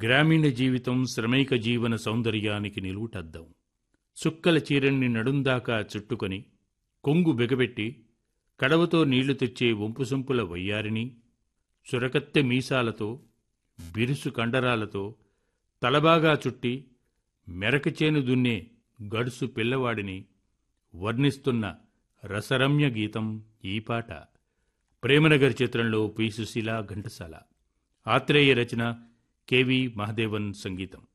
గ్రామీణ జీవితం శ్రమైక జీవన సౌందర్యానికి నిలువుటద్దం సుక్కల చీరన్ని నడుందాకా చుట్టుకొని కొంగు బిగబెట్టి కడవతో నీళ్లు తెచ్చే వంపుసొంపుల వయ్యారిని చురకత్తె మీసాలతో బిరుసు కండరాలతో తలబాగా చుట్టి మెరకచేను దున్నే గడుసు పిల్లవాడిని వర్ణిస్తున్న రసరమ్య గీతం ఈ పాట ప్రేమనగర్ చిత్రంలో పి సుశీల ఘంటసాల ఆత్రేయ రచన కెవి మహదేవన్ సంగీతం